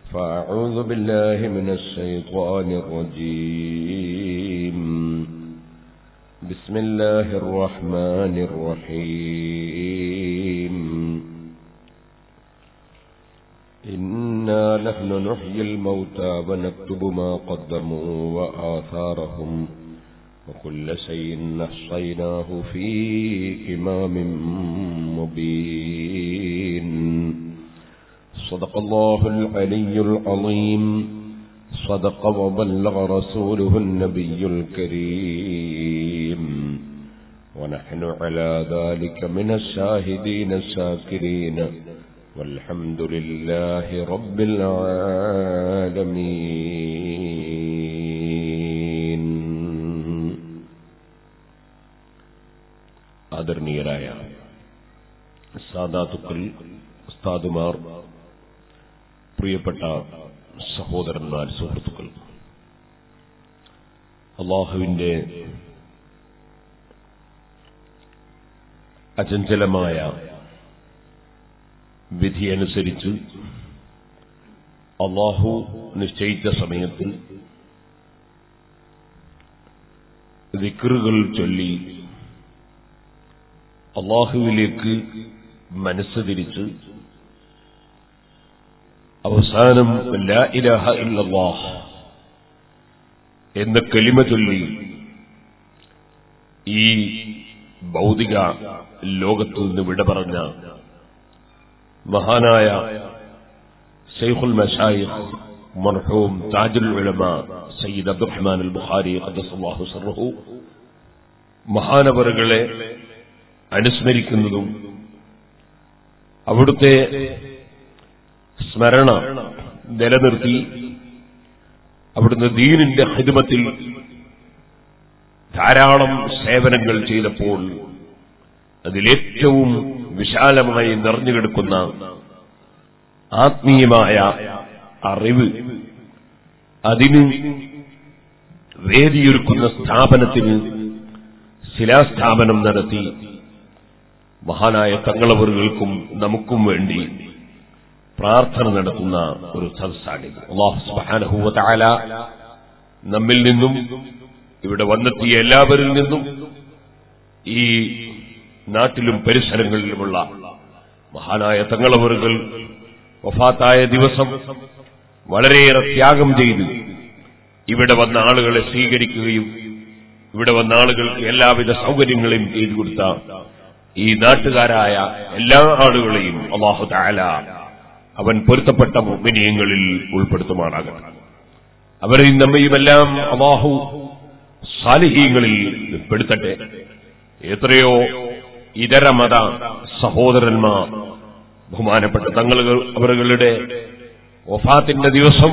فأعوذ بالله من الشيطان الرجيم بسم الله الرحمن الرحيم إنا نحن نحيي الموتى ونكتب ما قدموا وآثارهم وكل شيء نحصيناه في إمام مبين صدق الله العلي العظيم صدق وبلغ رسوله النبي الكريم ونحن على ذلك من الشاهدين الشاكرين والحمد لله رب العالمين ആദരണീയരായ സാദാത്തുക്കൾ ഉസ്താദുമാർ പ്രിയപ്പെട്ട സഹോദരന്മാർ സുഹൃത്തുക്കൾ അള്ളാഹുവിന്റെ അചഞ്ചലമായ വിധിയനുസരിച്ച് അള്ളാഹു നിശ്ചയിച്ച സമയത്ത് വിക്റുകൾ ചൊല്ലി അള്ളാഹുവിലേക്ക് മനസ്സ് തിരിച്ച് അവസാനം ലാ ഇലാഹ ഇല്ലല്ലാഹ് എന്ന കലിമ ചൊല്ലി ഈ ഭൗതിക ലോകത്തു നിന്ന് വിട പറഞ്ഞ മഹാനായ ഷെയ്ഖുൽ മഷായിഖ് മർഹൂം താജുൽ ഉലമ സയ്യിദ് അബ്ദുറഹ്മാൻ അൽ ബുഖാരി ഖദ്ദസല്ലാഹു സർഹു മഹാനവറുകളെ അനുസ്മരിക്കുന്നതും അവിടുത്തെ സ്മരണ നിലനിർത്തി അവിടുന്ന് ദീനിന്റെ ഹിദ്മത്തിൽ ധാരാളം സേവനങ്ങൾ ചെയ്തപ്പോൾ അതിലേറ്റവും വിശാലമായി നിറഞ്ഞുകിടക്കുന്ന ആത്മീയമായ അറിവ് അതിന് വേദിയൊരുക്കുന്ന സ്ഥാപനത്തിന് ശിലാസ്ഥാപനം നടത്തി മഹാനായ തങ്ങളവറുകൾക്കും നമുക്കും വേണ്ടി പ്രാർത്ഥന നടത്തുന്ന ഒരു സദസ്സാണിത് അള്ളാഹു സുബ്ഹാനഹു തആല നമ്മിൽ നിന്നും ഇവിടെ വന്നെത്തിയ എല്ലാവരിൽ നിന്നും ഈ നാട്ടിലും പരിസരങ്ങളിലുമുള്ള മഹാനായ തങ്ങളവറുകൾ വഫാത്തായ ദിവസം വളരെയേറെ ത്യാഗം ചെയ്ത് ഇവിടെ വന്ന ആളുകളെ സ്വീകരിക്കുകയും ഇവിടെ വന്ന ആളുകൾക്ക് എല്ലാവിധ സൗകര്യങ്ങളെയും ചെയ്തു കൊടുത്ത ഈ നാട്ടുകാരായ എല്ലാ ആളുകളെയും അള്ളാഹു താല അവൻ പൊരുത്തപ്പെട്ട മുഗ്നീയങ്ങളിൽ ഉൾപ്പെടുത്തുമാറാകട്ടെ അവരെയും നമ്മയുമെല്ലാം അള്ളാഹു സാലിഹീങ്ങളിൽ പെടുത്തട്ടെ എത്രയോ ഇതര മത സഹോദരന്മാർ ബഹുമാനപ്പെട്ട തങ്ങൾ അവരുടെ ഒഫാത്തിന്റെ ദിവസം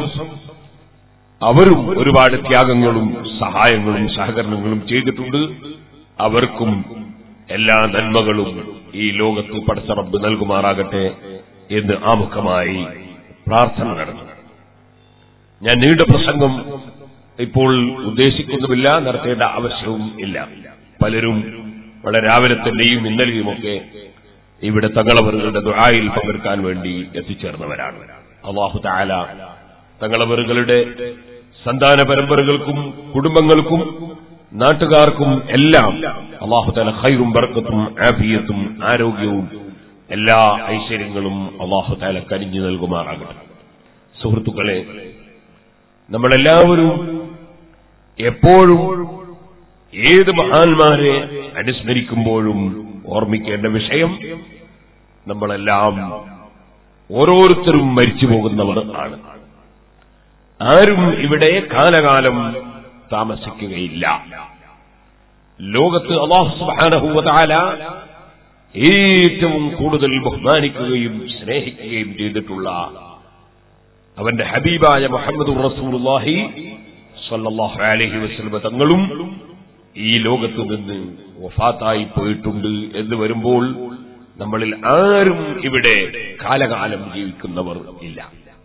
അവരും ഒരുപാട് ത്യാഗങ്ങളും സഹായങ്ങളും സഹകരണങ്ങളും ചെയ്തിട്ടുണ്ട് അവർക്കും എല്ലാ നന്മകളും ഈ ലോകത്ത് പടച്ചറബ് നൽകുമാറാകട്ടെ എന്ന് ആമുഖമായി പ്രാർത്ഥന നടന്നു ഞാൻ നീണ്ട പ്രസംഗം ഇപ്പോൾ ഉദ്ദേശിക്കുന്നുമില്ല നടത്തേണ്ട ആവശ്യവും ഇല്ല പലരും വളരെ രാവിലെ തന്നെയും ഇന്നലെയുമൊക്കെ ഇവിടെ തങ്ങളവറുകളുടെ ദുആയിൽ പങ്കെടുക്കാൻ വേണ്ടി എത്തിച്ചേർന്നവരാണ് അള്ളാഹു താല തങ്ങളവറുകളുടെ സന്താന പരമ്പരകൾക്കും കുടുംബങ്ങൾക്കും നാട്ടുകാർക്കും എല്ലാം അള്ളാഹു താല ഖൈറും ബർക്കത്തും ആഫിയത്തും ആരോഗ്യവും എല്ലാ ഐശ്വര്യങ്ങളും അള്ളാഹു താല കനിഞ്ഞു നൽകുമാറാകട്ടെ സുഹൃത്തുക്കളെ നമ്മളെല്ലാവരും എപ്പോഴും ഏത് മഹാന്മാരെ അനുസ്മരിക്കുമ്പോഴും ഓർമ്മിക്കേണ്ട വിഷയം നമ്മളെല്ലാം ഓരോരുത്തരും മരിച്ചു പോകുന്നവർ ആണ് ആരും ഇവിടെ കാലകാലം താമസിക്കുകയില്ല ലോകത്ത് അള്ളാഹു സുബാനഹൂവതാല ഏറ്റവും കൂടുതൽ ബഹുമാനിക്കുകയും സ്നേഹിക്കുകയും ചെയ്തിട്ടുള്ള അവന്റെ ഹബീബായ മുഹമ്മദ് റസൂലുള്ളാഹി സല്ലല്ലാഹു അലൈഹി വസല്ലം തങ്ങളും ഈ ലോകത്ത് നിന്ന് വഫാത്തായി പോയിട്ടുണ്ട് എന്ന് വരുമ്പോൾ നമ്മളിൽ ആരും ഇവിടെ കാലകാലം ജീവിക്കുന്നവർ ഇല്ല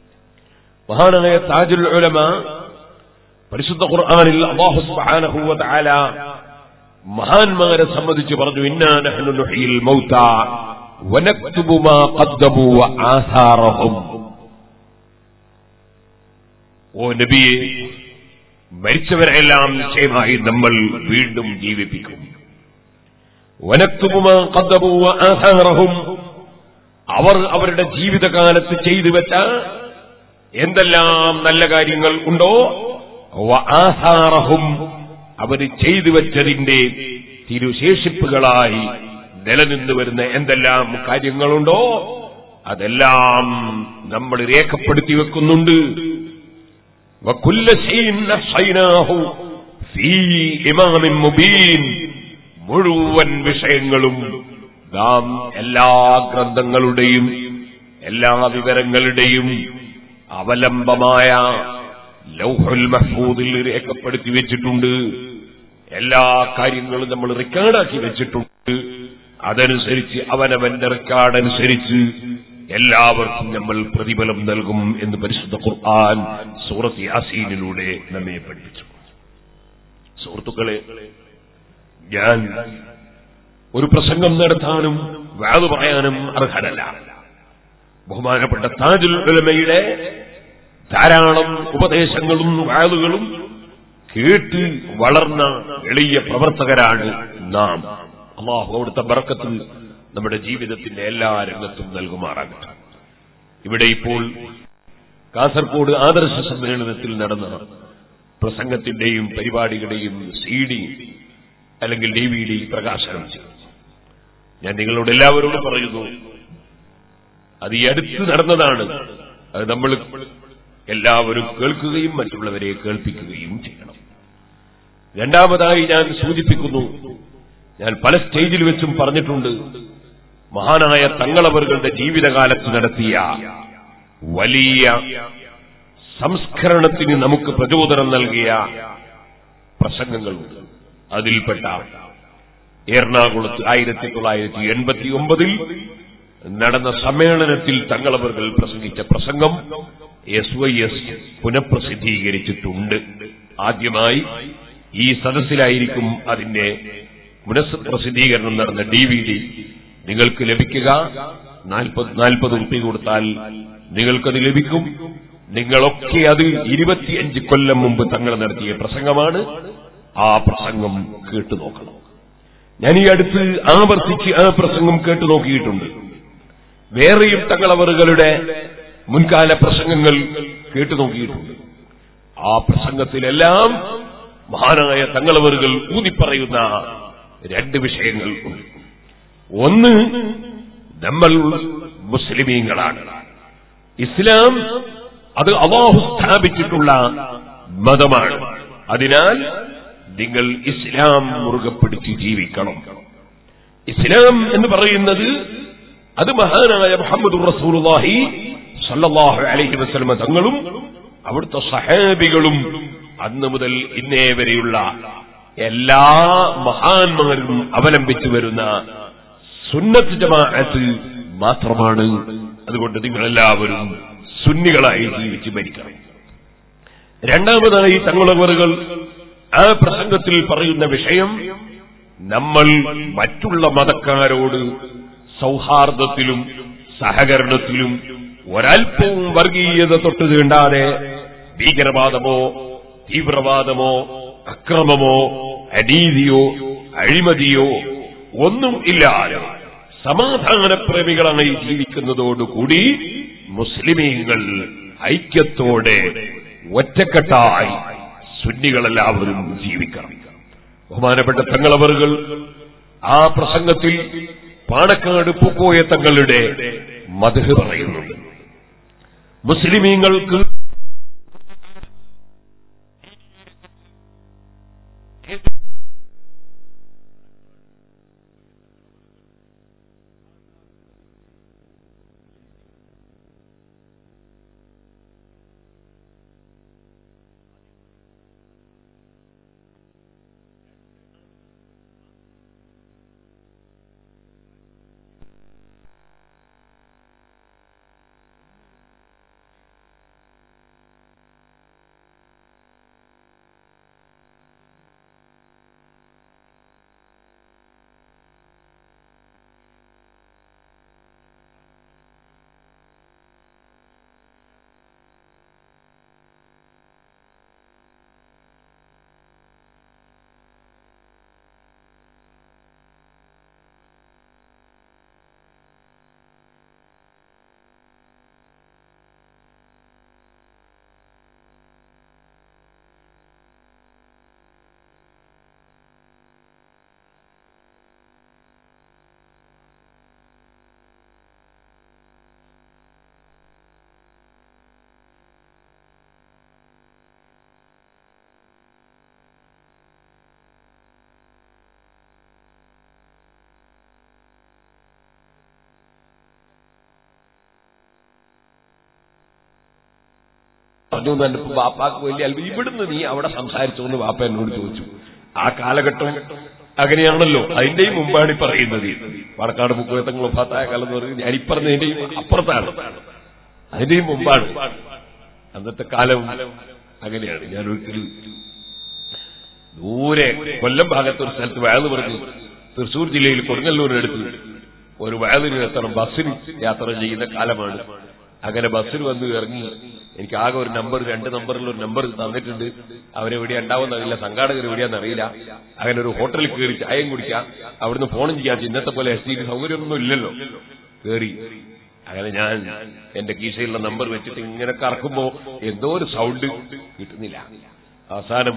മഹാനായ താജുൽ ഉലമ പരിശുദ്ധ ഖുർആനിൽ അല്ലാഹു സുബ്ഹാനഹു വ തആല മഹാന്മാരെ സംബന്ധിച്ച് പറഞ്ഞു ഇന്നാ നഹ്നു നുഹ്യിൽ മൗത വനക്തുബു മാ ഖദ്ദമു വ ആസാറഹും ഓ നബിയെ മരിച്ചവരെല്ലാം നിശ്ചയമായി നമ്മൾ വീണ്ടും ജീവിപ്പിക്കും വനക്തുബുമാ ഖദ്ദമു വആഥാറഹും അവർ അവരുടെ ജീവിതകാലത്ത് ചെയ്തു വെച്ച എന്തെല്ലാം നല്ല കാര്യങ്ങൾ ഉണ്ടോ വആഥാറഹും അവർ ചെയ്തു വെച്ചതിന്റെ തിരുശേഷിപ്പുകളായി നിലനിന്നു വരുന്ന എന്തെല്ലാം കാര്യങ്ങളുണ്ടോ അതെല്ലാം നമ്മൾ രേഖപ്പെടുത്തി വെക്കുന്നുണ്ട് وكل شيء أحصيناه في إمام مبين മുഴുവൻ വിഷയങ്ങളും നാം എല്ലാ ഗ്രന്ഥങ്ങളുടെയും എല്ലാ വിവരങ്ങളുടെയും അവലംബമായ ലൗഹുൽ മഹ്ഫൂദിൽ രേഖപ്പെടുത്തി വെച്ചിട്ടുണ്ട് എല്ലാ കാര്യങ്ങളും നമ്മൾ റെക്കോർഡാക്കി വെച്ചിട്ടുണ്ട് അതനുസരിച്ച് അവനവന്റെ റെക്കോർഡ് അനുസരിച്ച് എല്ലാവർക്കും നമ്മൾ പ്രതിഫലം നൽകും എന്ന് പരിശുദ്ധ ഖുർആൻ സൂറത്ത് യാസീനിലൂടെ നമ്മെ പഠിപ്പിച്ചു സുഹൃത്തുക്കളെ ഞാൻ ഒരു പ്രസംഗം നടത്താനും വാത് പറയാനും അർഹനല്ല ബഹുമാനപ്പെട്ട താജുൽ ഉലമയുടെ ധാരാളം ഉപദേശങ്ങളും വാതുകളും കേട്ട് വളർന്ന എളിയ പ്രവർത്തകരാണ് നാം അള്ളാഹു അവിടുത്തെ ബർക്കത്ത് നമ്മുടെ ജീവിതത്തിന്റെ എല്ലാ രംഗത്തും നൽകുമാറാകട്ടെ ഇവിടെ ഇപ്പോൾ കാസർഗോഡ് ആദർശ സമ്മേളനത്തിൽ നടന്ന പ്രസംഗത്തിന്റെയും പരിപാടികളുടെയും സി ഡി അല്ലെങ്കിൽ ഡി വി ഡി പ്രകാശനം ചെയ്തു ഞാൻ നിങ്ങളോട് എല്ലാവരോടും പറയുന്നു അത് ഈ അടുത്ത് നടന്നതാണ് അത് നമ്മൾ എല്ലാവരും കേൾക്കുകയും മറ്റുള്ളവരെ കേൾപ്പിക്കുകയും ചെയ്യണം രണ്ടാമതായി ഞാൻ സൂചിപ്പിക്കുന്നു ഞാൻ പല സ്റ്റേജിൽ വെച്ചും പറഞ്ഞിട്ടുണ്ട് മഹാനായ തങ്ങളവറുകളുടെ ജീവിതകാലത്ത് നടത്തിയ വലിയ സംസ്കരണത്തിന് നമുക്ക് പ്രചോദനം നൽകിയ പ്രസംഗങ്ങളുണ്ട് അതിൽപ്പെട്ട എറണാകുളത്ത് ആയിരത്തി തൊള്ളായിരത്തി എൺപത്തി ഒമ്പതിൽ നടന്ന സമ്മേളനത്തിൽ തങ്ങളവர்கள் പ്രസംഗിച്ച പ്രസംഗം എസ് വൈ എസ് പുനഃപ്രസിദ്ധീകരിച്ചിട്ടുണ്ട് ആദ്യമായി ഈ സദസ്സിലായിരിക്കും അതിന്റെ പുനഃപ്രസിദ്ധീകരണം നടന്ന ഡി വി ഡി നിങ്ങൾക്ക് ലഭിക്കുക നാൽപ്പത് നാൽപ്പത് റുപ്യ കൊടുത്താൽ നിങ്ങൾക്കത് ലഭിക്കും നിങ്ങളൊക്കെ അത് ഇരുപത്തിയഞ്ച് കൊല്ലം മുമ്പ് തങ്ങൾ നടത്തിയ പ്രസംഗമാണ് ആ പ്രസംഗം കേട്ടു നോക്കണം ഞാൻ ഈ അടുത്ത് ആവർത്തിച്ച് ആ പ്രസംഗം കേട്ടു നോക്കിയിട്ടുണ്ട് വേറെയും തങ്ങളവറുകളുടെ മുൻകാല പ്രസംഗങ്ങൾ കേട്ടു നോക്കിയിട്ടുണ്ട് ആ പ്രസംഗത്തിലെല്ലാം മഹാനായ തങ്ങളവറുകൾ ഊന്നിപ്പറയുന്ന രണ്ട് വിഷയങ്ങൾ ഉണ്ട് ഒന്ന് നമ്മൾ മുസ്ലിമീങ്ങളാണ് ഇസ്ലാം അത് അള്ളാഹു സ്ഥാപിച്ചിട്ടുള്ള മതമാണ് അതിനാൽ നിങ്ങൾ ഇസ്ലാം മുറുകെ പിടിച്ച് ജീവിക്കണം ഇസ്ലാം എന്ന് പറയുന്നത് അത് മഹാനായ മുഹമ്മദ് റസൂലുള്ളാഹി സല്ലല്ലാഹു അലൈഹി വസല്ലമ തങ്ങളും അവിടുത്തെ സഹാബികളും അന്ന് മുതൽ ഇന്നേ വരെയുള്ള എല്ലാ മഹാന്മാരും അവലംബിച്ചു വരുന്ന സുന്നത്ത് ജമാഅത്ത് മാത്രമാണ് അതുകൊണ്ട് നിങ്ങളെല്ലാവരും സുന്നികളായി ജീവിച്ച് മരിക്കണം രണ്ടാമതായി തങ്ങളവറുകൾ ആ പ്രസംഗത്തിൽ പറയുന്ന വിഷയം നമ്മൾ മറ്റുള്ള മതക്കാരോട് സൗഹാർദ്ദത്തിലും സഹകരണത്തിലും ഒരൽപ്പവും വർഗീയത തൊട്ട് തീണ്ടാതെ ഭീകരവാദമോ തീവ്രവാദമോ അക്രമമോ അനീതിയോ അഴിമതിയോ ഒന്നും ഇല്ലാതെ സമാധാനപ്രേമികളായി ജീവിക്കുന്നതോടുകൂടി മുസ്ലിമീങ്ങൾ ഐക്യത്തോടെ ഒറ്റക്കെട്ടായി സുന്നികളെല്ലാവരും ജീവിക്കണം ബഹുമാനപ്പെട്ട തങ്ങളവറുകൾ ആ പ്രസംഗത്തിൽ പാണക്കാട് പൂക്കോയ തങ്ങളുടെ മധു പറയുന്നുണ്ട് മുസ്ലിമീങ്ങൾക്ക് പറഞ്ഞു എന്ന് പറഞ്ഞപ്പോ ബാപ്പാക്ക് വലിയ അത്ഭുതം ഇവിടുന്ന് നീ അവിടെ സംസാരിച്ചോ എന്ന് ബാപ്പ എന്നോട് ചോദിച്ചു ആ കാലഘട്ടം അങ്ങനെയാണല്ലോ അതിന്റെയും മുമ്പാണ് ഈ പറയുന്നത് പാലക്കാട് മുക്കുവത്തങ്ങൾ ഒഫാത്തായ കാലം എന്ന് പറയുന്നത് ഞാൻ ഇപ്പറഞ്ഞതിന്റെയും അപ്പുറത്താണ് അതിന്റെയും മുമ്പാണ് അന്നത്തെ കാലം അങ്ങനെയാണ് ഞാൻ ഒരിക്കലും ദൂരെ കൊല്ലം ഭാഗത്ത് ഒരു സ്ഥലത്ത് വയല് പറഞ്ഞു തൃശൂർ ജില്ലയിൽ കൊടുങ്ങല്ലൂരിനടുത്ത് ഒരു വയലിന് എത്തണം ബസ്സിന് യാത്ര ചെയ്യുന്ന കാലമാണ് അങ്ങനെ ബസ്സിൽ വന്ന് ഇറങ്ങി എനിക്ക് ആകെ ഒരു നമ്പർ രണ്ട് നമ്പറിൽ ഒരു നമ്പർ തന്നിട്ടുണ്ട് അവരെവിടെയാ ഉണ്ടാവുന്നറിയില്ല സംഘാടകർ എവിടെയാന്ന് അറിയില്ല അങ്ങനെ ഒരു ഹോട്ടലിൽ കയറി ചായയും കുടിക്കാം അവിടുന്ന് ഫോണും ചെയ്യാം ഇന്നത്തെ പോലെ എസ് ടി സൗകര്യമൊന്നും ഇല്ലല്ലോ കയറി അങ്ങനെ ഞാൻ എന്റെ കീശയിലുള്ള നമ്പർ വെച്ചിട്ട് ഇങ്ങനെ കറക്കുമ്പോ എന്തോ ഒരു സൗണ്ട് കിട്ടുന്നില്ല അവസാനം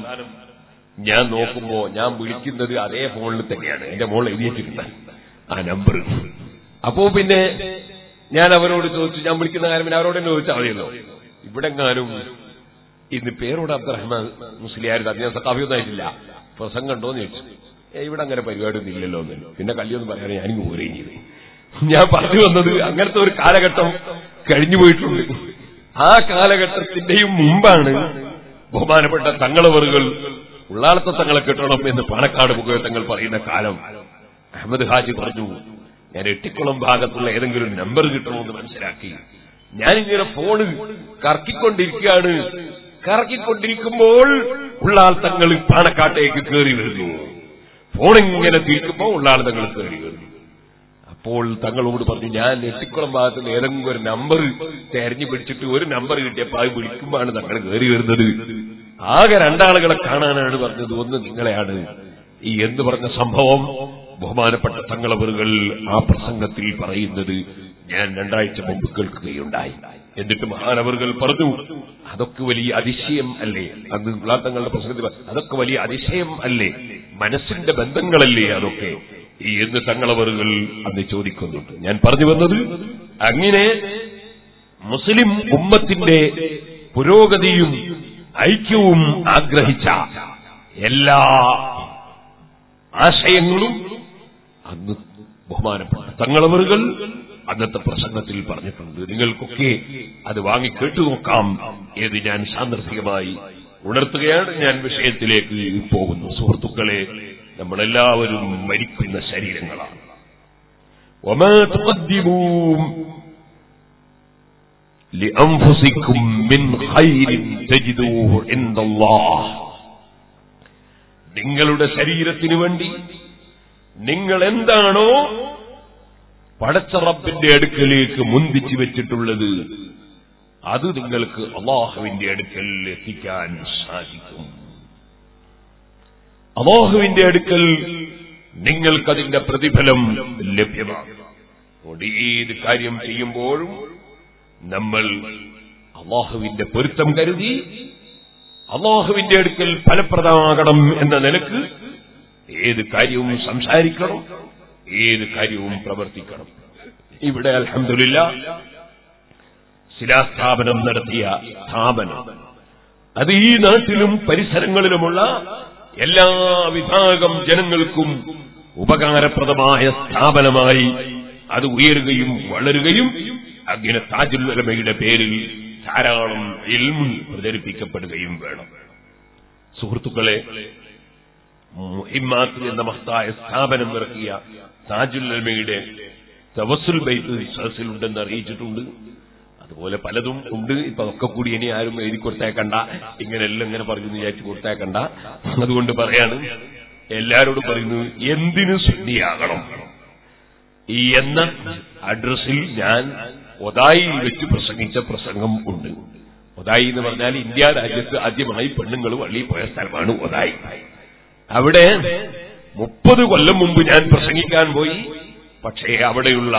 ഞാൻ നോക്കുമ്പോ ഞാൻ വിളിക്കുന്നത് അതേ ഫോണിൽ തന്നെയാണ് എന്റെ മോൾ എഴുതിയിട്ടുണ്ട് ആ നമ്പർ അപ്പോ പിന്നെ ഞാൻ അവരോട് ചോദിച്ചു ഞാൻ വിളിക്കുന്ന കാര്യം പിന്നെ അവരോട് തന്നെ ചോദിച്ചാൽ മതിയല്ലോ ഇവിടെങ്ങാനും ഇന്ന് പേരോട് അബ്ദുറഹ്മാൻ മുസ്ലിയായിരുന്നു അദ്ദേഹം സക്കാഫിയൊന്നായിട്ടില്ല പ്രസംഗം ഉണ്ടോന്ന് ചോദിച്ചു "ഏയ് ഇവിടെ അങ്ങനെ പരിപാടിയൊന്നും ഇല്ലല്ലോ എന്ന് പിന്നെ കല്യൊന്നും പറയാൻ ഞാനിങ്ങ് പോരുകയും ചെയ്തു ഞാൻ പറഞ്ഞു വന്നത് അങ്ങനത്തെ ഒരു കാലഘട്ടം കഴിഞ്ഞു പോയിട്ടുണ്ട് ആ കാലഘട്ടത്തിന്റെയും മുമ്പാണ് ബഹുമാനപ്പെട്ട തങ്ങളവറുകൾ ഉള്ളാളത്തെ തങ്ങളെ കിട്ടണം എന്ന് പാണക്കാട് മുഖത്തങ്ങൾ പറയുന്ന കാലം അഹമ്മദ് ഹാജി പറഞ്ഞു ഞാൻ എട്ടിക്കുളം ഭാഗത്തുള്ള ഏതെങ്കിലും ഒരു നമ്പർ കിട്ടണമെന്ന് മനസ്സിലാക്കി ഞാനിങ്ങനെ ഫോണ് കറക്കിക്കൊണ്ടിരിക്കുകയാണ് കറക്കിക്കൊണ്ടിരിക്കുമ്പോൾ ഉള്ളാൾ തങ്ങൾ പാണക്കാട്ടേക്ക് കയറി വരുന്നു ഫോണിങ്ങനെ തിരിക്കുമ്പോൾ ഉള്ളാൾ തങ്ങൾ കയറി വരുന്നു അപ്പോൾ തങ്ങളോട് പറഞ്ഞു ഞാൻ എട്ടിക്കുളം ഭാഗത്തുള്ള ഏതെങ്കിലും ഒരു നമ്പർ തെരഞ്ഞു പിടിച്ചിട്ട് ഒരു നമ്പർ കിട്ടിയപ്പോൾ അത് വിളിക്കുമ്പോഴാണ് തങ്ങൾ കയറി വരുന്നത് ആകെ രണ്ടാളുകളെ കാണാനാണ് പറഞ്ഞത് ഒന്ന് നിങ്ങളെയാണ് ഈ എന്ന് പറഞ്ഞ സംഭവം ബഹുമാനപ്പെട്ട തങ്ങളവറുകൾ ആ പ്രസംഗത്തിൽ പറയുന്നത് ഞാൻ രണ്ടാഴ്ച മുമ്പ് കേൾക്കുകയുണ്ടായി എന്നിട്ട് മഹാനവറുകൾ പറഞ്ഞു അതൊക്കെ വലിയ അതിശയം അല്ലേ അന്ന് ഉള്ള തങ്ങളുടെ പ്രസംഗത്തിൽ പറഞ്ഞു, അതൊക്കെ വലിയ അതിശയം അല്ലേ മനസ്സിന്റെ ബന്ധങ്ങളല്ലേ അതൊക്കെ ഈ എന്ന് തങ്ങളവറുകൾ അന്ന് ചോദിക്കുന്നുണ്ട് ഞാൻ പറഞ്ഞു വന്നത് അങ്ങനെ മുസ്ലിം ഉമ്മത്തിന്റെ പുരോഗതിയും ഐക്യവും ആഗ്രഹിച്ച എല്ലാ ആശയങ്ങളും അന്ന് ബഹുമാനപ്പെട്ട തങ്ങളവറുകൾ അന്നത്തെ പ്രസംഗത്തിൽ പറഞ്ഞിട്ടുണ്ട് നിങ്ങൾക്കൊക്കെ അത് വാങ്ങി കേട്ടു നോക്കാം ഏത് ഞാൻ സാന്ദർഭികമായി ഉണർത്തുകയാണ് ഞാൻ വിഷയത്തിലേക്ക് പോകുന്നു സുഹൃത്തുക്കളെ നമ്മളെല്ലാവരും മരിക്കുന്ന ശരീരങ്ങളാണ് وما تقدموا لأنفسكم من خير تجدوه عند الله നിങ്ങളുടെ ശരീരത്തിനു വേണ്ടി നിങ്ങൾ എന്താണോ പടച്ച റബ്ബിന്റെ അടുക്കലേക്ക് മുന്തിച്ചു വെച്ചിട്ടുള്ളത് അത് നിങ്ങൾക്ക് അള്ളാഹുവിന്റെ അടുക്കൽ എത്തിക്കാൻ സാധിക്കും അള്ളാഹുവിന്റെ അടുക്കൽ നിങ്ങൾക്കതിന്റെ പ്രതിഫലം ലഭ്യമാണ് അതുകൊണ്ട് ഏത് കാര്യം ചെയ്യുമ്പോഴും നമ്മൾ അള്ളാഹുവിന്റെ പൊരുത്തം കരുതി അള്ളാഹുവിന്റെ അടുക്കൽ ഫലപ്രദമാകണം എന്ന നിലക്ക് ഏത് കാര്യവും സംസാരിക്കണം ഏത് കാര്യവും പ്രവർത്തിക്കണം ഇവിടെ അൽഹംദുലില്ല ശിലാസ്ഥാപനം നടത്തിയ സ്ഥാപനം അത് ഈ നാട്ടിലും പരിസരങ്ങളിലുമുള്ള എല്ലാ വിഭാഗം ജനങ്ങൾക്കും ഉപകാരപ്രദമായ സ്ഥാപനമായി അത് ഉയരുകയും വളരുകയും അങ്ങനെ താജുൽ ഉലമയുടെ പേരിൽ ധാരാളം ഇൽമു പ്രചരിപ്പിക്കപ്പെടുകയും വേണം സുഹൃത്തുക്കളെ മുഹിമാത്ത് എന്ന മഹത്തായ സ്ഥാപനം ഇറക്കിയ താജുൽ ഉലമയുടെ തവസുൽ ബൈത്ത് സദസ്സിലുണ്ടെന്ന് അറിയിച്ചിട്ടുണ്ട് അതുപോലെ പലതും ഉണ്ട് ഇപ്പൊ ഒക്കെ കൂടി ഇനി ആരും എഴുതി കൊടുത്തേക്കണ്ട ഇങ്ങനെല്ലാം ഇങ്ങനെ പറഞ്ഞു എന്ന് വിചാരിച്ചു കൊടുത്തേക്കണ്ട അതുകൊണ്ട് പറയാണ് എല്ലാരോടും പറയുന്നു എന്തിനു ശുദ്ധിയാകണം ഈ എന്ന അഡ്രസ്സിൽ ഞാൻ ഒതായിൽ വെച്ച് പ്രസംഗിച്ച പ്രസംഗം ഉണ്ട് ഒതായി എന്ന് പറഞ്ഞാൽ ഇന്ത്യ രാജ്യത്ത് ആദ്യമായി പെണ്ണുങ്ങൾ വള്ളി പോയ സ്ഥലമാണ് ഒതായി അവിടെ മുപ്പത് കൊല്ലം മുമ്പ് ഞാൻ പ്രസംഗിക്കാൻ പോയി പക്ഷേ അവിടെയുള്ള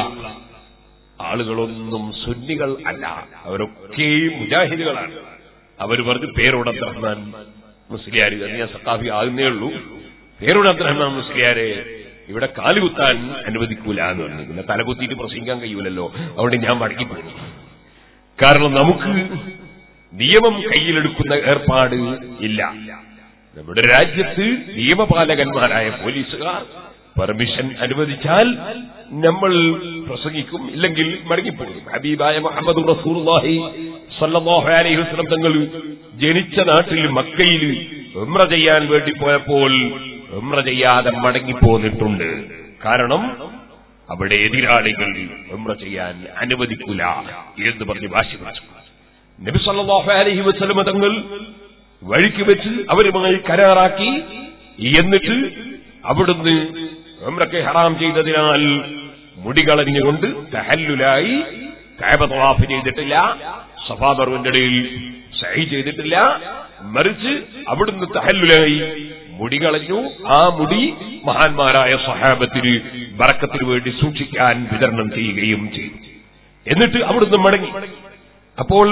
ആളുകളൊന്നും സുന്നികൾ അല്ല അവരൊക്കെയും മുജാഹിദുകളാണ് അവർ പറഞ്ഞു പേരോട് അബ്ദുറഹ്മാൻ മുസ്ലിയാർ എന്ന് ഞാൻ സക്കാഫി ആകുന്നേ ഉള്ളൂ പേരോട് അബ്ദുറഹ്മാൻ മുസ്ലിയാരെ ഇവിടെ കാലുകുത്താൻ അനുവദിക്കൂല എന്ന് പറഞ്ഞു പിന്നെ തലകുത്തിയിട്ട് പ്രസംഗിക്കാൻ കഴിയൂലല്ലോ അതുകൊണ്ട് ഞാൻ മടങ്ങിപ്പോയി കാരണം നമുക്ക് നിയമം കയ്യിലെടുക്കുന്ന ഏർപ്പാട് ഇല്ല നമ്മുടെ രാജ്യത്ത് നിയമപാലകന്മാരായ പോലീസുകാർ പെർമിഷൻ അനുവദിച്ചാൽ നമ്മൾ പ്രസംഗിക്കും ഇല്ലെങ്കിൽ മടങ്ങിപ്പോകും ഹബീബായ മുഹമ്മദ് റസൂലുള്ളാഹി സ്വല്ലല്ലാഹു അലൈഹി വസല്ലം തങ്ങൾ ജനിച്ച നാട്ടിൽ മക്കയിൽ ഉംറ ചെയ്യാൻ വേണ്ടി പോയപ്പോൾ ഉംറ ചെയ്യാതെ മടങ്ങിപ്പോന്നിട്ടുണ്ട് കാരണം അവിടെ എതിരാളികൾ ഉംറ ചെയ്യാൻ അനുവദിക്കൂല എന്ന് പറഞ്ഞ് വാശി പിടിച്ചു നബി സല്ലല്ലാഹു അലൈഹി വസല്ലം തങ്ങൾ വഴിക്ക് വെച്ച് അവരുമായി കരാറാക്കി എന്നിട്ട് അവിടുന്ന് ഉംറയ്ക്ക് ഹറാം ചെയ്തതിനാൽ മുടി കളഞ്ഞുകൊണ്ട് തഹല്ലുലായി കാബ തവാഫ് ചെയ്തിട്ടില്ല സഫാബറുവിന്റെ ഇടയിൽ സഹി ചെയ്തിട്ടില്ല മറിച്ച് അവിടുന്ന് തഹല്ലുലായി മുടി കളഞ്ഞു ആ മുടി മഹാന്മാരായ സഹാബത്തിന് ബറക്കത്തിന് വേണ്ടി സൂക്ഷിക്കാൻ വിതരണം ചെയ്യുകയും ചെയ്തു എന്നിട്ട് അവിടുന്ന് മടങ്ങി അപ്പോൾ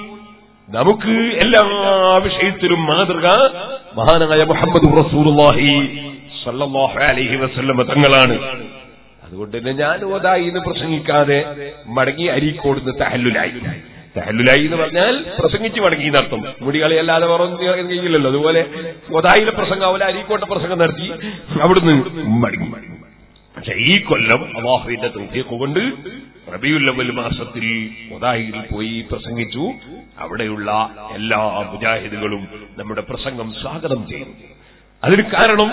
നമുക്ക് എല്ലാ വിഷയത്തിലും മാതൃക മഹാനായ മുഹമ്മദ് റസൂലുള്ളാഹി സല്ലല്ലാഹു അലൈഹി വസല്ലമ തങ്ങളാണ് അതുകൊണ്ട് തന്നെ ഞാൻ ഓതായി എന്ന് പ്രസംഗിക്കാതെ മടങ്ങി അരീക്കോടുന്ന് തഹല്ലുലായി തഹല്ലുലായി എന്ന് പറഞ്ഞാൽ പ്രസംഗിച്ച് മടങ്ങി എന്നർത്ഥം മുടികളെയല്ലാതെ പറഞ്ഞില്ലല്ലോ അതുപോലെ ഒതായിലെ പ്രസംഗാവില്ല അരീക്കോട്ടെ പ്രസംഗം നടത്തി അവിടുന്ന് മടങ്ങി പക്ഷെ ഈ കൊല്ലം അള്ളാഹുവിന്റെ തൗഫീഖ് കൊണ്ട് റബിയുല്ലവൽ മാസത്തിൽ ഒതായിൽ പോയി പ്രസംഗിച്ചു അവിടെയുള്ള എല്ലാ മുജാഹിദുകളും നമ്മുടെ പ്രസംഗം സ്വാഗതം ചെയ്തു അതിന് കാരണം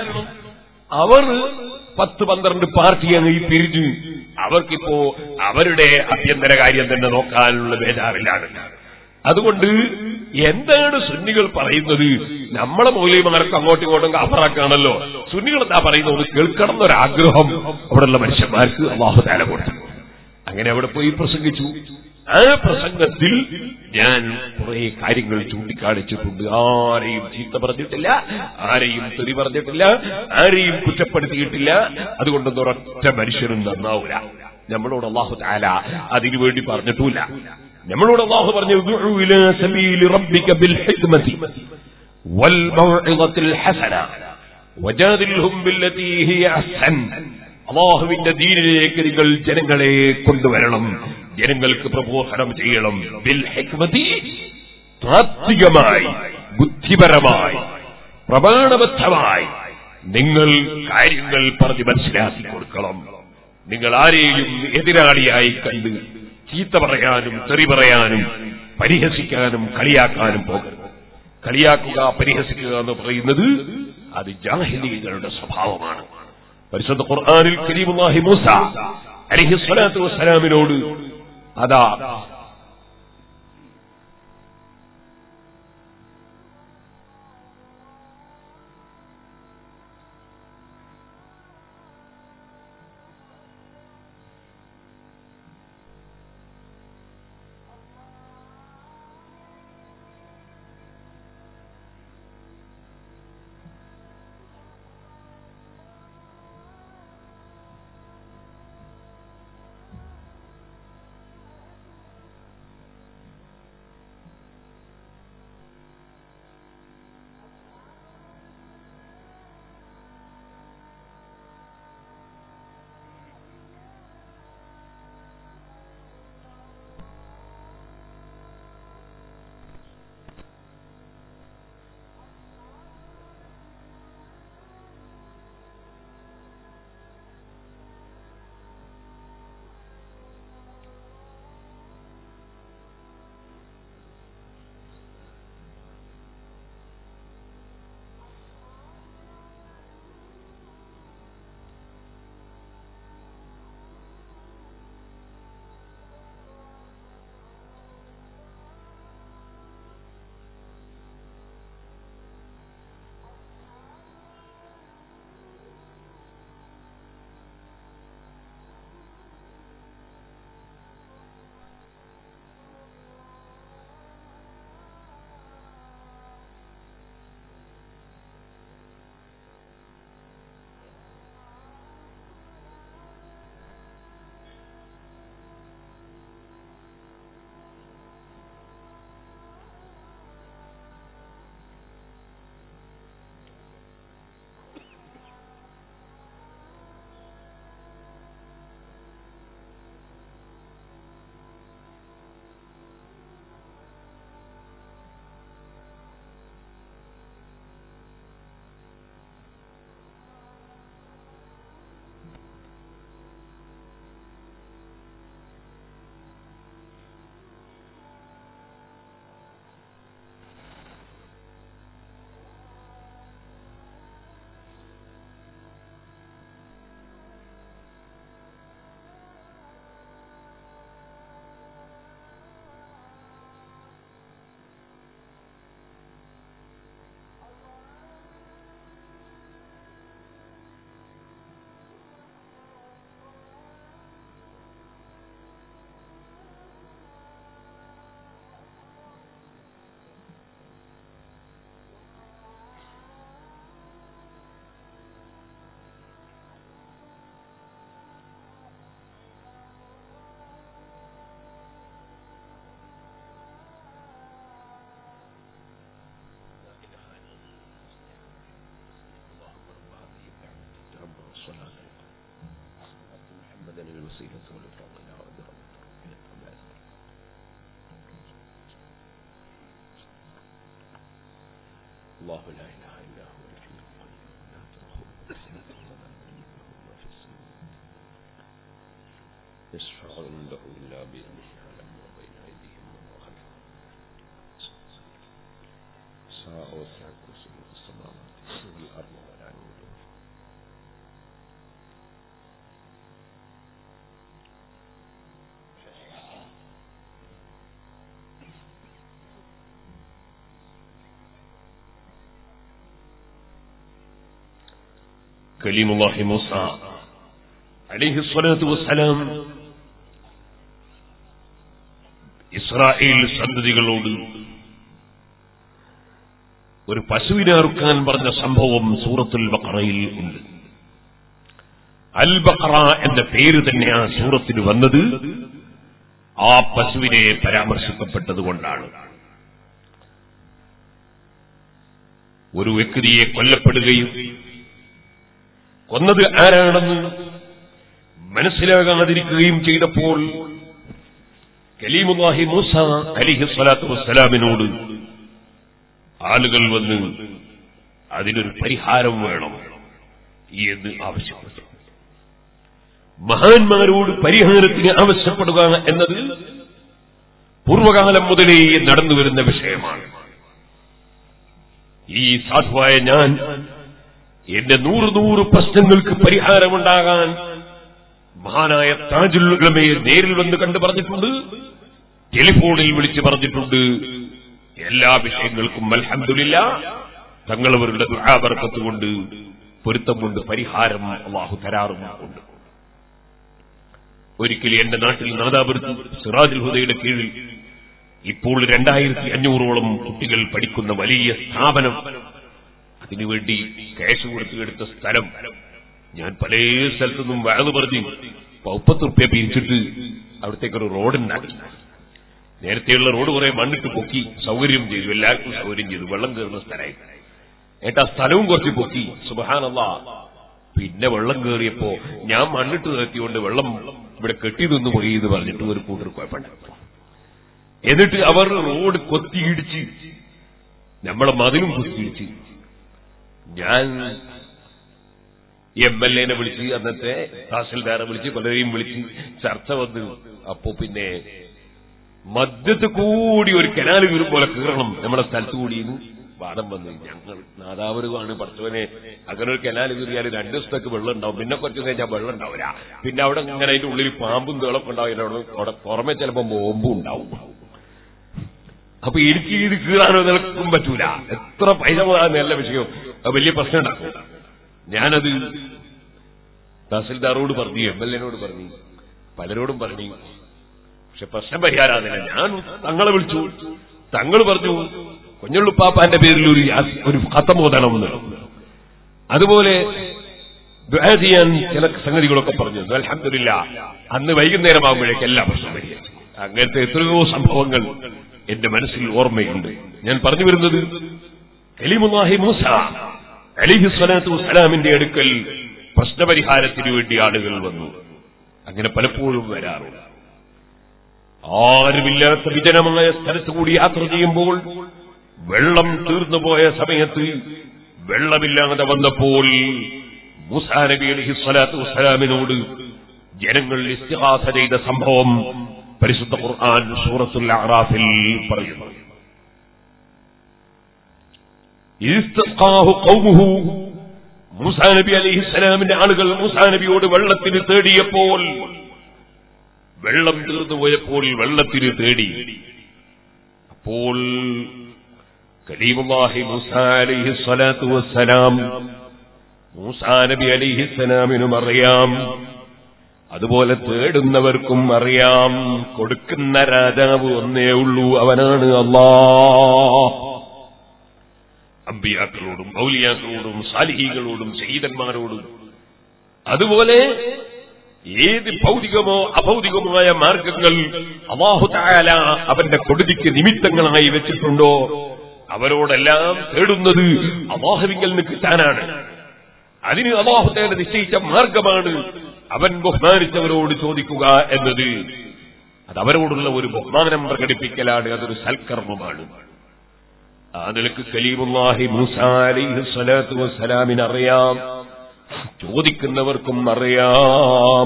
അവർ പത്ത് പന്ത്രണ്ട് പാർട്ടി അങ്ങ് ഈ പിരിഞ്ഞു അവർക്കിപ്പോ അവരുടെ ആഭ്യന്തര കാര്യം തന്നെ നോക്കാനുള്ള ബേജാറിലാണ് അതുകൊണ്ട് എന്താണ് സുന്നികൾ പറയുന്നത് നമ്മളെ മൗലിമാർക്ക് അങ്ങോട്ടും ഇങ്ങോട്ടും കാപ്പറാക്കാണല്ലോ സുന്നികൾ എന്താ പറയുന്നത് കേൾക്കണം എന്നൊരാഗ്രഹം അവിടെയുള്ള മനുഷ്യന്മാർക്ക് അള്ളാഹു താല കൊടുത്തു അങ്ങനെ അവിടെ പോയി പ്രസംഗിച്ചു ആ പ്രസംഗത്തിൽ ഞാൻ കുറെ കാര്യങ്ങൾ ചൂണ്ടിക്കാണിച്ചിട്ടുണ്ട് ആരെയും ചീത്ത പറഞ്ഞിട്ടില്ല ആരെയും തെറി പറഞ്ഞിട്ടില്ല ആരെയും കുറ്റപ്പെടുത്തിയിട്ടില്ല അതുകൊണ്ടൊന്നും ഒരൊറ്റ മനുഷ്യനും നന്നാവൂല നമ്മളോട് അള്ളാഹു താല അതിനുവേണ്ടി പറഞ്ഞിട്ടില്ല നമ്മളോട് അള്ളാഹു പറഞ്ഞു "ഉദ്ഉ ഇലാ സബീലി റബ്ബിക ബിൽ ഹിക്മതി വൽ മൗഇദത്തിൽ ഹസന വജാദിൽഹും ബില്ലതീ ഹിയ അഹ്സൻ അള്ളാഹുവിന്റെ ദീനിലേക്ക് നിങ്ങൾ ജനങ്ങളെ കൊണ്ടുവരണം ജനങ്ങൾക്ക് പ്രബോധനം ചെയ്യണം ബിൽ ഹിക്മതി താത്വികമായി ബുദ്ധിപരമായി പ്രമാണബദ്ധമായി നിങ്ങൾ കാര്യങ്ങൾ പറഞ്ഞ് മനസ്സിലാക്കി കൊടുക്കണം നിങ്ങൾ ആരെയും എതിരാളിയായി കണ്ട് ചീത്ത പറയാനും തെറി പറയാനും പരിഹസിക്കാനും കളിയാക്കാനും പോകരുത് കളിയാക്കുക പരിഹസിക്കുക എന്ന് പറയുന്നത് അത് ജാഹിലികളുടെ സ്വഭാവമാണ് പരിശുദ്ധ ഖുർആാനിൽ കരീമുല്ലാഹി മൂസ അലിഹി സ്വലാത്തു വസ്സലാമിനോട് അതാ الوسيلة والفضل الله لا إله إلا هو الحي القيوم لا تأخذه سنة ولا نوم له ما في السماوات يشفع عنده إلا بإذنه يعلم ما بين أيديهم وما خلفهم ساء وسع كرسيه السماوات والأرض ولا يؤوده كليم الله موسى عليه الصلاة والسلام ഇസ്രായേൽ സന്തതികളോട് ഒരു പശുവിനെ അറുക്കാൻ പറഞ്ഞ സംഭവം സൂറത്തുൽ ബഖറയിൽ ഉണ്ട് അൽ ബഖറ എന്ന പേര് തന്നെ ആ സൂറത്തിന് വന്നത് ആ പശുവിനെ പരാമർശിക്കപ്പെട്ടതുകൊണ്ടാണ് ഒരു വ്യക്തിയെ കൊല്ലപ്പെടുകയും കൊന്നത് ആരാണെന്ന് മനസ്സിലാകാതിരിക്കുകയും ചെയ്തപ്പോൾ കലീമുല്ലാഹി മൂസ അലിഹി സ്വലാത്തു വസ്സലാമിനോട് ആളുകൾ വന്ന് അതിനൊരു പരിഹാരം വേണം എന്ന് ആവശ്യപ്പെട്ടു മഹാന്മാരോട് പരിഹാരത്തിന് ആവശ്യപ്പെടുക എന്നത് പൂർവകാലം മുതലേ നടന്നുവരുന്ന വിഷയമാണ് ഈ സാധുവായ ഞാൻ എന്റെ നൂറ് നൂറ് പ്രശ്നങ്ങൾക്ക് പരിഹാരമുണ്ടാകാൻ മഹാനായ താജുൽ ഉലമയെ നേരിൽ വന്ന് കണ്ടു പറഞ്ഞിട്ടുണ്ട് ടെലിഫോണിൽ വിളിച്ച് പറഞ്ഞിട്ടുണ്ട് എല്ലാ വിഷയങ്ങൾക്കും അൽഹംദുലില്ല തങ്ങളവരുടെ ദുരാവർക്കത്ത് കൊണ്ട് പൊരുത്തം കൊണ്ട് പരിഹാരം അള്ളാഹു തരാറും ഉണ്ട് ഒരിക്കലും എന്റെ നാട്ടിൽ നാദാപുരത്ത് സിറാജുൽ ഹുദയുടെ കീഴിൽ ഇപ്പോൾ രണ്ടായിരത്തി അഞ്ഞൂറോളം കുട്ടികൾ പഠിക്കുന്ന വലിയ സ്ഥാപനം അതിനുവേണ്ടി ക്യാഷ് കൊടുത്ത് എടുത്ത സ്ഥലം ഞാൻ പല സ്ഥലത്തുനിന്നും വഴത് പറഞ്ഞു മുപ്പത്ത് റുപ്യ പിരിച്ചിട്ട് അവിടത്തേക്കൊരു റോഡുണ്ടാക്കി നേരത്തെയുള്ള റോഡ് കുറെ മണ്ണിട്ട് പൊക്കി സൗകര്യം ചെയ്തു എല്ലാവർക്കും സൗകര്യം ചെയ്തു വെള്ളം കയറുന്ന സ്ഥലമായി ഏട്ടാ സ്ഥലവും കുറച്ച് പൊക്കി സുബഹാനല്ല പിന്നെ വെള്ളം കയറിയപ്പോ ഞാൻ മണ്ണിട്ട് നിർത്തിയോണ്ട് വെള്ളം ഇവിടെ കെട്ടി നിന്ന് പോയി എന്ന് പറഞ്ഞിട്ട് ഒരു കൂട്ടർ കുഴപ്പമുണ്ടായിരുന്നു എന്നിട്ട് അവർ റോഡ് കൊത്തിയിടിച്ച് നമ്മളെ മതിലും കൊത്തിയിടിച്ച് ഞാൻ എം എൽ എനെ വിളിച്ച് അന്നത്തെ തഹസിൽദാരെ വിളിച്ച് പലരെയും വിളിച്ച് ചർച്ച വന്നു അപ്പോ പിന്നെ മധ്യത്ത് കൂടി ഒരു കനാല് വീരും പോലെ കീറണം നമ്മുടെ സ്ഥലത്ത് കൂടിയെന്ന് വാദം വന്നു ഞങ്ങൾ നാദാപുരമാണ് പഠിച്ചവനെ അങ്ങനെ ഒരു കനാല് കീറിയാൽ രണ്ടു ദിവസത്തേക്ക് വെള്ളം ഉണ്ടാവും പിന്നെ കുറച്ച് കഴിഞ്ഞാൽ വെള്ളം ഉണ്ടാവില്ല പിന്നെ അവിടെ ഇങ്ങനെ അതിന്റെ ഉള്ളിൽ പാമ്പും തേളൊക്കെ ഉണ്ടാവും അവിടെ അവിടെ പുറമെ ചിലപ്പോൾ ബോംബും ഉണ്ടാവും അപ്പൊ ഇടുക്കി ഇത് കീറാനോ നിൽക്കും പറ്റൂല എത്ര പൈസ പോകാൻ നല്ല വിഷയം അത് വലിയ പ്രശ്നം ഉണ്ടാക്കും ഞാനത് തഹസിൽദാറോട് പറഞ്ഞു എം എൽ എനോട് പറഞ്ഞു പലരോടും പറഞ്ഞു പക്ഷെ പ്രശ്നം പരിഹാരാകുന്നില്ല ഞാൻ തങ്ങളെ വിളിച്ചു തങ്ങൾ പറഞ്ഞു കുഞ്ഞുള്ളുപ്പാപ്പാന്റെ പേരിൽ ഒരു യാസ്- ഒരു കത്തം ഓതണമെന്ന് അതുപോലെ ദുആ ചെയ്യാൻ ചില സംഗതികളൊക്കെ പറഞ്ഞു അലഹമില്ല അന്ന് വൈകുന്നേരമാകുമ്പോഴേക്ക് എല്ലാ പ്രശ്നം പരിഹരിച്ചു അങ്ങനത്തെ എത്രയോ സംഭവങ്ങൾ എന്റെ മനസ്സിൽ ഓർമ്മയുണ്ട് ഞാൻ പറഞ്ഞു വരുന്നത് കലീമുല്ലാഹി മൂസ അലിഹി സ്വലാത്തു വസ്സലാമിന്റെ അടുക്കൽ പ്രശ്നപരിഹാരത്തിന് വേണ്ടി ആളുകൾ വന്നു അങ്ങനെ പലപ്പോഴും വരാറുണ്ട് ആരുമില്ലാത്ത വിജനമായ സ്ഥലത്ത് കൂടി യാത്ര ചെയ്യുമ്പോൾ വെള്ളം തീർന്നുപോയ സമയത്ത് വെള്ളമില്ലാതെ വന്നപ്പോൾ മൂസാ നബി അലൈഹി സ്വലാത്തു വസ്സലാമിനോട് ജനങ്ങൾ ഇസ്തിഹാസ ചെയ്ത സംഭവം പരിശുദ്ധ ഖുർആൻ സൂറത്തുൽ അറാഫിൽ പറയുന്നു ഇസ്തഖാഹു ഖൗമുഹു മൂസാ നബി അലൈഹി സ്വലാമിന്റെ ആളുകൾ മൂസാ നബിയോട് വെള്ളത്തിന് തേടിയപ്പോൾ വെള്ളം തീർന്നു പോയപ്പോൾ വെള്ളത്തിന് തേടി അപ്പോൾ കലീമുല്ലാഹി മൂസാ അലൈഹി സ്വലാത്തു വസ്സലാം മൂസാ നബി അലൈഹി സ്വലാമിനും അറിയാം അതുപോലെ തേടുന്നവർക്കും അറിയാം കൊടുക്കുന്ന രാജാവ് ഒന്നേ ഉള്ളൂ അവനാണ് അല്ലാ അമ്പിയാക്കളോടും മൗലിയാക്കളോടും സാലിഹികളോടും ശഹീദന്മാരോടും അതുപോലെ ഏത് ഭൗതികമോ അഭൗതികമായ മാർഗങ്ങൾ അള്ളാഹു തായാല അവന്റെ കൊടുതിക്ക് നിമിത്തങ്ങളായി വെച്ചിട്ടുണ്ടോ അവരോടെല്ലാം തേടുന്നത് അള്ളാഹുവിങ്കൽ നിന്ന് കിട്ടാനാണ് അതിന് അള്ളാഹു താല നിശ്ചയിച്ച മാർഗമാണ് അവൻ ബഹുമാനിച്ചവരോട് ചോദിക്കുക എന്നത് അത് അവരോടുള്ള ഒരു ബഹുമാനം പ്രകടിപ്പിക്കലാണ് അതൊരു സൽക്കർമ്മമാണ് ആ നിലക്ക് കലീമുല്ലാഹി മൂസ അലൈഹി സ്വലാത്തു വസ്സലാമിന് അറിയാം ചോദിക്കുന്നവർക്കും അറിയാം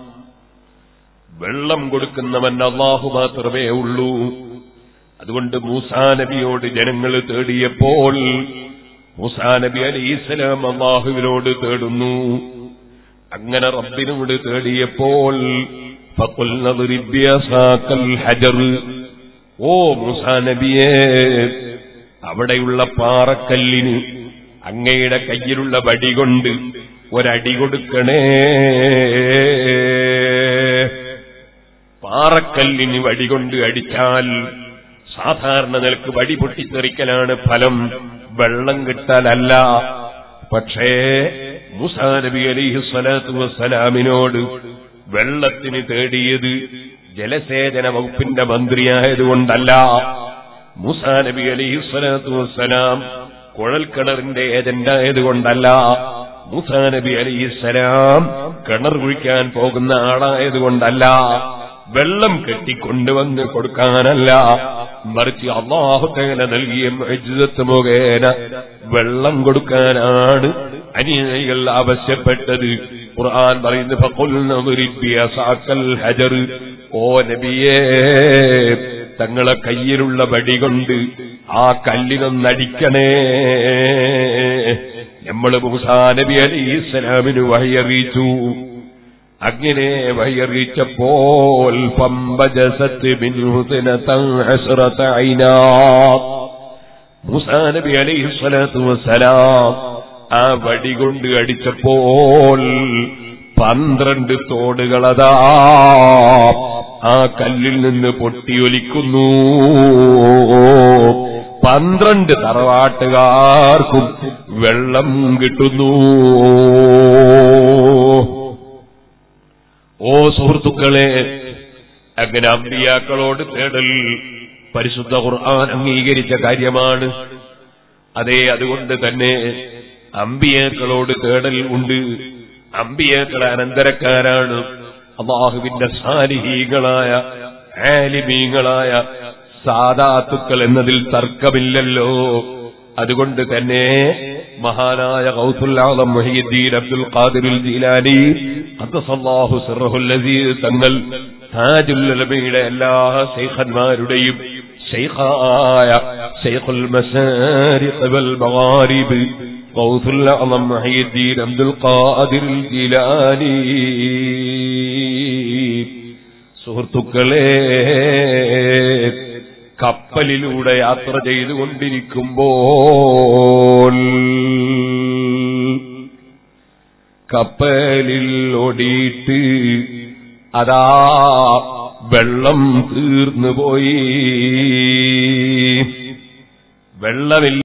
വെള്ളം കൊടുക്കുന്നവൻ അള്ളാഹു മാത്രമേ ഉള്ളൂ അതുകൊണ്ട് മൂസാ നബിയോട് ജനങ്ങൾ തേടിയപ്പോൾ മൂസാ നബി അലൈഹിസ്സലാം അള്ളാഹുവിനോട് തേടുന്നു അങ്ങനെ റബ്ബിനോട് തേടിയപ്പോൾ فَقُلْنَا اضْرِبْ بِعَصَاكَ الْحَجَرَ ഓ മൂസാ നബിയേ അവിടെയുള്ള പാറക്കല്ലിന് അങ്ങയുടെ കയ്യിലുള്ള വടി കൊണ്ട് ഒരടി കൊടുക്കണേ പാറക്കല്ലിന് വടി കൊണ്ട് അടിച്ചാൽ സാധാരണ നിലക്ക് വടി പൊട്ടിത്തെറിക്കലാണ് ഫലം വെള്ളം കിട്ടാലല്ല പക്ഷേ മുസാ നബി അലിഹു സ്വലാത്തു വസ്സലാമിനോട് വെള്ളത്തിന് തേടിയത് ജലസേചന വകുപ്പിന്റെ മന്ത്രിയായതുകൊണ്ടല്ല മുസാ നബി അലിഹു സ്വലാത്തു വസ്സലാം കുഴൽക്കിണറിന്റെ ഏജന്റായതുകൊണ്ടല്ല മുസാ നബി അലിഹിസ്സലാം കിണർ കുഴിക്കാൻ പോകുന്ന ആളായതുകൊണ്ടല്ല വെള്ളം കെട്ടിക്കൊണ്ടുവന്ന് കൊടുക്കാനല്ല മറിച്ച് അള്ളാഹുത്തേല നൽകിയ മജ്ജത്ത് മുഖേന വെള്ളം കൊടുക്കാനാണ് അനുയായികൾ ആവശ്യപ്പെട്ടത് ഖുർആൻ പറയുന്നു ഫഖുൽന ضرب بعصاك الحجر ഓ നബിയേ തങ്ങളെ കയ്യിലുള്ള വടി കൊണ്ട് ആ കല്ലിനൊന്നടിക്കണേ നമ്മൾ മൂസാ നബി അലൈഹി സ്വലാമിന് വഴിയറിയിച്ചു അങ്ങനെ വഴിയറിയിച്ചപ്പോൾ പമ്പജസത്ത് മൂസാ നബി അലൈഹി സ്വലാത്തു വസ്സലാം ആ വടി കൊണ്ട് അടിച്ചപ്പോൾ പന്ത്രണ്ട് തോടുകളതാ ആ കല്ലിൽ നിന്ന് പൊട്ടിയൊലിക്കുന്നു പന്ത്രണ്ട് തറവാട്ടുകാർക്കും വെള്ളം കിട്ടുന്നു ഓ സുഹൃത്തുക്കളെ അങ്ങനെ അമ്പിയാക്കളോട് തേടൽ പരിശുദ്ധ ഖുർആൻ അംഗീകരിച്ച കാര്യമാണ് അതെ അതുകൊണ്ട് തന്നെ അമ്പിയാക്കളോട് തേടൽ ഉണ്ട് അമ്പിയാക്കളെ അനന്തരക്കാരാണ് അള്ളാഹുവിന്റെ സാലിഹീകളായ ആലിമീങ്ങളായ സാദാത്തുക്കൾ എന്നതിൽ തർക്കമില്ലല്ലോ അതുകൊണ്ട് തന്നെ മഹാനായ ഗൗസുല്ലാദം മുഹീദ്ദീൻ അബ്ദുൽ ഖാദിറുൽ ജീലാനി ഖദ്ദസല്ലാഹു സിർറഹുൽ അസീസ് തങ്ങൾ താജുൽ ഉലമയുടെ എല്ലാ ശൈഖന്മാരുടെയും ശൈഖായ ശൈഖുൽ മസാരിഖ് വൽ മഗാരിബ് ഗൗസുൽ അഅ്ലം മുഹീദ്ദീൻ അബ്ദുൽ ഖാദിറുൽ ജീലാനി സുഹൃത്തുക്കളെ കപ്പലിലൂടെ യാത്ര ചെയ്തുകൊണ്ടിരിക്കുമ്പോൾ കപ്പലിൽ ഓടിയിട്ട് അതാ വെള്ളം തീർന്നു പോയി വെള്ളമില്ല